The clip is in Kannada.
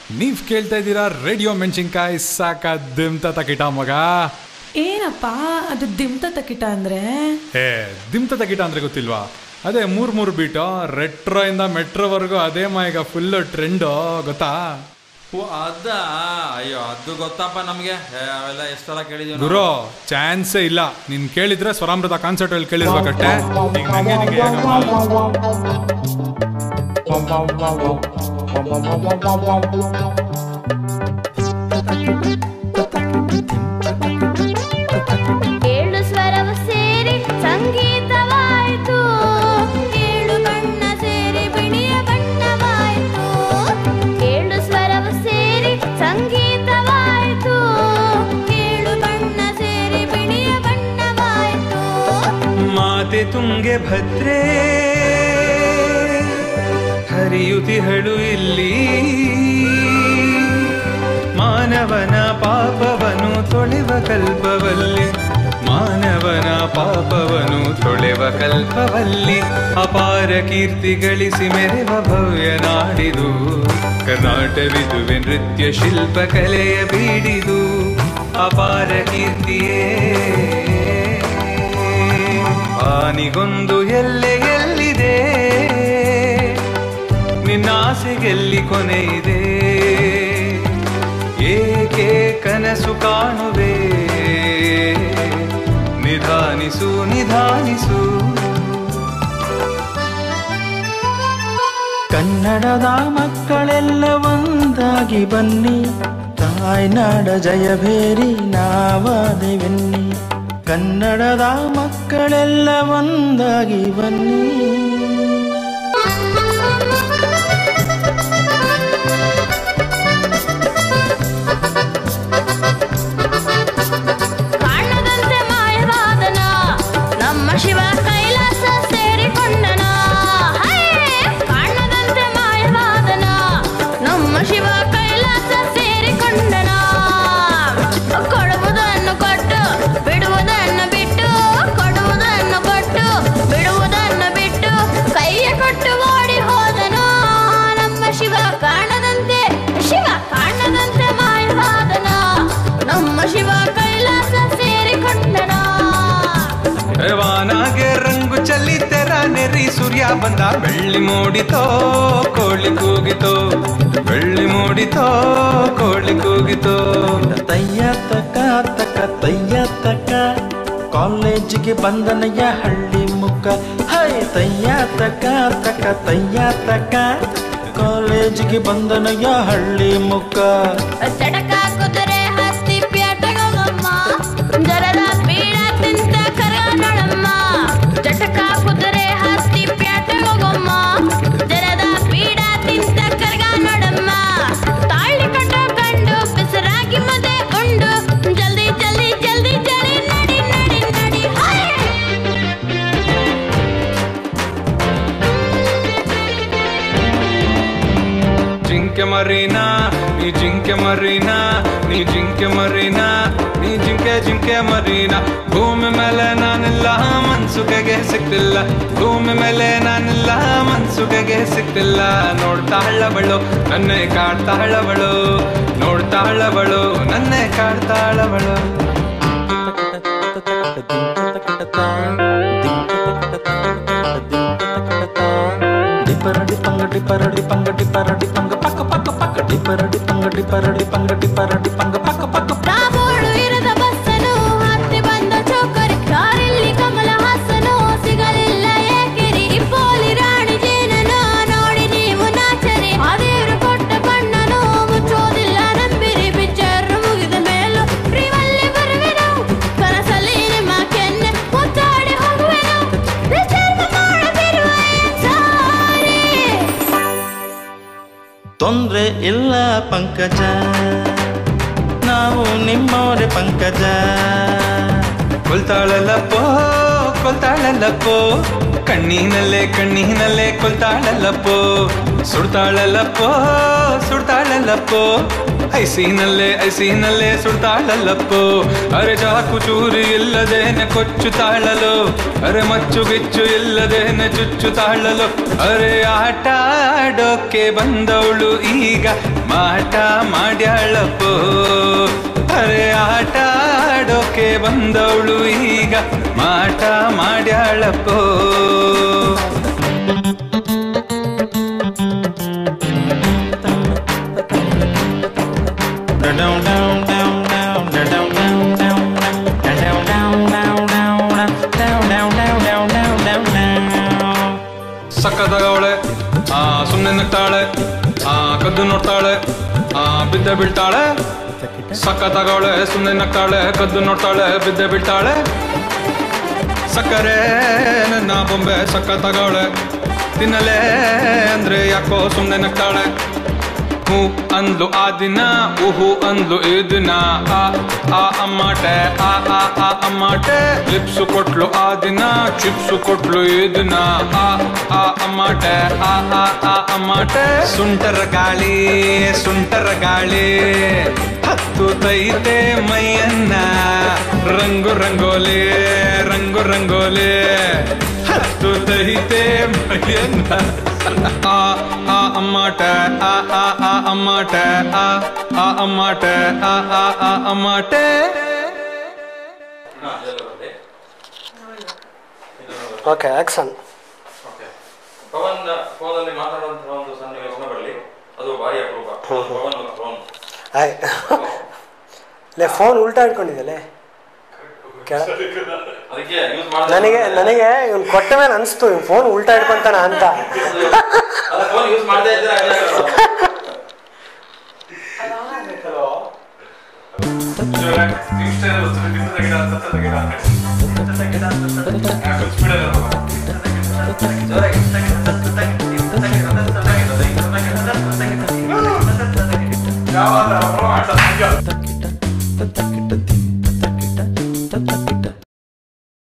ನೀವ್ ಕೇಳ್ತಾ ಇದ್ದೀರಾ ರೇಡಿಯೋ ಮೆಣಸಿನ್ಕಾಯಿ ಸಾಕ ದಿಂತ ತಕಿಟ ಮಗ ಏನಪ್ಪ ಅದು ದಿಮ್ತ ತಕಿಟ ಅಂದ್ರೆ ಏ ದಿಂತ ತಕಿಟ ಅಂದ್ರೆ ಗೊತ್ತಿಲ್ವಾ ಅದೇ ಮೂರ್ ಮೂರ್ ಬೀಟು ರೆಟ್ರೋ ಇಂದ ಮೆಟ್ರೋವರೆಗೂ ಅದೇ ಮಾ ಈಗ ಫುಲ್ ಟ್ರೆಂಡು ಗೊತ್ತಾ ಓ ಅದ ಅಯ್ಯೋ ಅದು ಗೊತ್ತಪ್ಪ ನಮ್ಗೆ ಏ, ಅವೆಲ್ಲ ಎಷ್ಟೆಲ್ಲ ಕೇಳಿದೀವಿ ಗುರು ಚಾನ್ಸೇ ಇಲ್ಲ ನೀನ್ ಕೇಳಿದ್ರೆ ಸ್ವರಾಮೃತ ಕಾನ್ಸರ್ಟ್ ಅಲ್ಲಿ ಕೇಳಿರ್ಬೇಕಷ್ಟೇ ಈಗ ನಂಗೆ ನಿಂಗೆ ಹೇಗಮ್ಮ? ಏಳು ಸ್ವರವು ಸೇರಿ ಸಂಗೀತವಾಯಿತು ಏಳು ಬಣ್ಣ ಸೇರಿ ಬಿಳಿಯ ಬಣ್ಣವಾಯಿತು ಏಳು ಸ್ವರವು ಸೇರಿ ಸಂಗೀತವಾಯಿತು ಏಳು ಬಣ್ಣ ಸೇರಿ ಬಿಳಿಯ ಬಣ್ಣವಾಯಿತು ಮಾತೆ ತುಂಗೆ ಭದ್ರೆ ಹರಿಯುತಿಹಳು ಇಲ್ಲಿ ಮಾನವನ ಪಾಪವನು ತೊಳೆವ ಕಲ್ಪವಲ್ಲಿ ಮಾನವನ ಪಾಪವನು ತೊಳೆವ ಕಲ್ಪವಲ್ಲಿ ಅಪಾರ ಕೀರ್ತಿ ಗಳಿಸಿ ಮೆರೆವ ಭವ್ಯ ನಾಡಿದು ಕರ್ನಾಟವಿದುವೆ ನೃತ್ಯ ಶಿಲ್ಪ ಕಲೆಯ ಬೀಡಿದು ಅಪಾರ ಕೀರ್ತಿಯೇ ಆನಿಗೊಂದು ಎಲ್ಲೆ ಎಲ್ಲಿದೆ ನಿನ್ನಾಸೆಗೆಲ್ಲಿ ಕೊನೆ ಇದೆ ಏಕೆ ಕನಸು ಕಾಣುವೆ ನಿಧಾನಿಸು ನಿಧಾನಿಸು ಕನ್ನಡದ ಮಕ್ಕಳೆಲ್ಲ ಒಂದಾಗಿ ಬನ್ನಿ ತಾಯ್ನಾಡ ಜಯಭೇರಿ ನಾವಾದೆವೆನ್ನಿ ಕನ್ನಡದ ಮಕ್ಕಳೆಲ್ಲ ಒಂದಾಗಿ ಬನ್ನಿ ಕಾಣದಂತೆ ಮಾಯವಾದನ ನಮ್ಮ ಶಿವ ಕೈಲಾಸ ಸೇರಿಕೊಂಡನ ಹೇ! ಕಾಣದಂತೆ ಮಾಯವಾದನ ನಮ್ಮ ಶಿವ ಕೈಲಾಸ ಸೇರಿಕೊಂಡನ ಕೊಡುವುದನ್ನು ಕೊಟ್ಟು ಬಿಡುವುದನ್ನು ಬಿಟ್ಟು ಕೊಡುವುದನ್ನು ಕೊಟ್ಟು ಬಿಡುವುದನ್ನು ಬಿಟ್ಟು ಕೈಯ ಕೊಟ್ಟು ಓಡಿ ಹೋದನು ನಮ್ಮ ಶಿವ ಕಾಣದಂತೆ ಶಿವ ಕಾಣದಂತೆ ಮಾಯವಾದನ ನಮ್ಮ ಶಿವ ಕೈಲಾಸ ಸೇರಿಕೊಂಡನ ವಾನಾಗೆ ರಂಗು ಚಲ್ಲಿ ತೆರ ನೆರಿ ಸೂರ್ಯ ಬಂದ ಬೆಳ್ಳಿ ಮೂಡಿತೋ ಕೋಳಿ ಕೂಗಿತೋ ಬೆಳ್ಳಿ ಮೂಡಿತೋ ಕೋಳಿ ಕೂಗಿತೋ ತಯ್ಯ ತಕ ತಕ ತಯ್ಯ ತಕ ಕಾಲೇಜಿಗೆ ಬಂದನಯ್ಯ ಹಳ್ಳಿ ಮುಖ ಹೈ ತಯ್ಯ ತಕ ತಕ ತಯ್ಯ ತಕ ಕಾಲೇಜಿಗೆ ಬಂದನಯ್ಯ ಹಳ್ಳಿ ಮುಖ ತಡಕ ಕುದುರೆ ಹತ್ತಿ ಪ್ಯಾಟಗಮ್ಮ ಜರರ ಪೀಡ ತಿಂತ ಕರನೊಳಮ್ಮ ಜಟಕ ಕುದುರೆ ಹತ್ತಿ ಪ್ಯಾಟಗಮ್ಮ ಜರದ ಪೀಡ ತಿಂತ ಕರ್ಗ ನೋಡಮ್ಮ ತಾಳಿ ಕಟ್ಟೋ ಕಂಡು ಬಿಸಿರಾಗಿ ಮದೆ ಉಂಡು ಜಲ್ದಿ ಜಲ್ದಿ ಜಲ್ದಿ ಜಲ್ದಿ ನಡಿ ನಡಿ ನಡಿ ಹಾಯ್ ಜಿಂಕೆ ಮರೀನಾ ನೀ ಜಿಂಕೆ ಮರೀನಾ ನೀ ಜಿಂಕೆ ಮರೀನಾ ನೀ ಜಿಂಕೆ ಜಿಂಕೆ ಮರೀನಾ ಭೂಮಿ ಮೇಲೆ ನಾನಿಲ್ಲ ಮನ್ಸುಗೆಗೆ ಸಿಕ್ತಿಲ್ಲ ಭೂಮಿ ಮೇಲೆ ನಾನಿಲ್ಲ ಮನ್ಸುಗೆಗೆ ಸಿಕ್ತಿಲ್ಲ ನೋಡ್ತಾಳವಳು ನನ್ನೇ ಕಾಡ್ತಾಳವಳು ನೋಡ್ತಾಳವಳು ನನ್ನೇ ಕಾಡ್ತಾಳವಳು ಡಿಪರಡಿ ಪಂಗಡಿ ಪರಡಿ ಪಂಗಡಿ ಪರಡಿ ಪಂಗ ಪಕ್ಕ ಪಕ್ಕ ಪಕ್ಕ ಡಿಪರಡಿ ಪಂಗಡಿ ಪರಡಿ ಪಂಗಡಿ ಪರಡಿ ಪಂಗ ಪಕ್ಕ ಪಕ್ಕ ರಾಬೋಳು ಇರದ ಬಸ್ಸನು ಹತ್ತಿ ಬಂದ ಚೌಕರಿ ಕಾರಿಲ್ಲಿ ಕಮಲ ಹಾಸನು ಸಿಗಲಿಲ್ಲ ಏಕಿರಿ ಪೋಲಿ ರಾಣಿ ಜೇನನು ನೋಡಿ ನೀವು ನಾಚರಿ ಅದೇರು ಕೊಟ್ಟ ಬಣ್ಣನು ಮುಚ್ಚೋದಿಲ್ಲ ನಂಬಿರಿ ಪಿಕ್ಚರ್ ಮುಗಿದ ಮೇಲೂ ಪ್ರಿವಲ್ಲಿ ಬರುವೆನು ಕನಸಲ್ಲಿ ನಿಮ್ಮ ಕೆನ್ನೆ ಮುತ್ತಾಡಿ ಹೋಗುವೆನು ವಿಚಾರ ಮಾಡದಿರುವ ಸಾರಿ ತೊಂದ್ರೆ ಇಲ್ಲ ಪಂಕಜ ನಾವು ನಿಮ್ಮವರೇ ಪಂಕಜ ಕೊಲ್ತಾಳಲ್ಲಪ್ಪೋ ಕೊಲ್ತಾಳಲ್ಲಪ್ಪೋ ಕಣ್ಣಿನಲ್ಲೇ ಕಣ್ಣಿನಲ್ಲೇ ಕೊಲ್ತಾಳಲ್ಲಪ್ಪೋ ಸುಡ್ತಾಳಲ್ಲಪ್ಪೋ ಸುಡ್ತಾಳಲ್ಲಪ್ಪೋ ಐಸಿನಲ್ಲೇ ಐಸಿನಲ್ಲೇ ಸುಡ್ತಾಳಲ್ಲಪ್ಪೋ ಅರೆ ಚಾಕು ಚೂರಿ ಇಲ್ಲದೇನೆ ಕೊಚ್ಚು ತಾಳಲು ಅರೆ ಮಚ್ಚು ಗಿಚ್ಚು ಇಲ್ಲದೇನೆ ಚುಚ್ಚು ತಾಳಲು ಅರೆ ಆಟ ಆಡೋಕೆ ಬಂದವಳು ಈಗ ಮಾಟ ಮಾಡ್ಯಾಳಪ್ಪೋ ಅರೆ ಆಟ ಆಡೋಕೆ ಬಂದವಳು ಈಗ ಮಾಟ ಮಾಡ್ಯಾಳಪ್ಪೋ ಸಕ್ಕದಾಗವಳೆ ಆ ಸುಮ್ಮನೆ ನಗ್ತಾಳೆ ಆ ಕದ್ದು ನೋಡ್ತಾಳೆ ಆ ಬಿದ್ದ ಬೀಳ್ತಾಳೆ ಸಕ್ಕತ್ತಾಗವಳೆ ಸುಮ್ಮನೆ ನಗ್ತಾಳೆ ಕದ್ದು ನೋಡ್ತಾಳೆ ಬಿದ್ದ ಬೀಳ್ತಾಳೆ ಸಕ್ಕರೆ ನನ್ನ ಬೊಂಬೆ ಸಕ್ಕತ್ತಾಗವಳೆ ತಿನ್ನಲೇ ಅಂದ್ರೆ ಯಾಕೋ ಸುಮ್ಮನೆ ನಗ್ತಾಳೆ ಹೂ ಅಂದ್ಲು ಆ ದಿನ ಊಹು ಅಂದ್ಲು ಈ ದಿನ ಆ ಆ ಅಮ್ಮಾಟೆ ಆ ಆ ಆ ಅಮ್ಮಾಟೆ ಲಿಪ್ಸು ಕೊಟ್ಲು ಆ ದಿನ ಚಿಪ್ಸು ಕೊಟ್ಲು ಈ ದಿನ ಆ ಆ ಅಮ್ಮಾಟೆ ಆ ಆ ಆ ಅಮ್ಮಾಟೆ ಸುಂಟರ ಗಾಳಿ ಸುಂಟರ ಗಾಳಿ ಹತ್ತು ತೈತೆ ಮೈಯನ್ನ ರಂಗು ರಂಗೋಲಿ ರಂಗು ರಂಗೋಲಿ ಹತ್ತು ತೈತೆ ಮೈಯನ್ನ ಆ ಆ ಅಮ್ಮಾಟ ಆ ಆ ಆ ಅಮ್ಮಾಟ ಆ ಆ ಅಮ್ಮಾಟ ಆ ಆ ಆ ಅಮ್ಮಾಟೆ ಓಕೆ ಆ್ಯಕ್ಷನ್ ಪವನ್ ಫೋನಲ್ಲಿ ಮಾತಾಡುವಂತಹ ಒಂದು ಸನ್ನಿವೇಶ ಬರಲಿ ಅದು ಭಾರಿ ಅಪರೂಪ ಪವನ್ ಫೋನ್ ಆಯ್ ಲೇ ಫೋನ್ ಉಲ್ಟಾ ಇಟ್ಕೊಂಡಿದ್ದೆಲೆ ಕೆಳ ಅದಕ್ಕೆ ಯೂಸ್ ಮಾಡಿದ ನನಗೆ ನನಗೆ ಇವ್ನು ಕೊಟ್ಟ ಮೇಲೆ ಅನಿಸ್ತು ಇವ್ನು ಫೋನ್ ಉಲ್ಟಾ ಇಟ್ಕೊಂತಾನ ಅಂತ ಅಲ್ಲ ಫೋನ್ ಯೂಸ್ ಮಾಡದೇ ಇದ್ರೆ ಹಾಗೆ ಆಗೋದು. ಯಾವ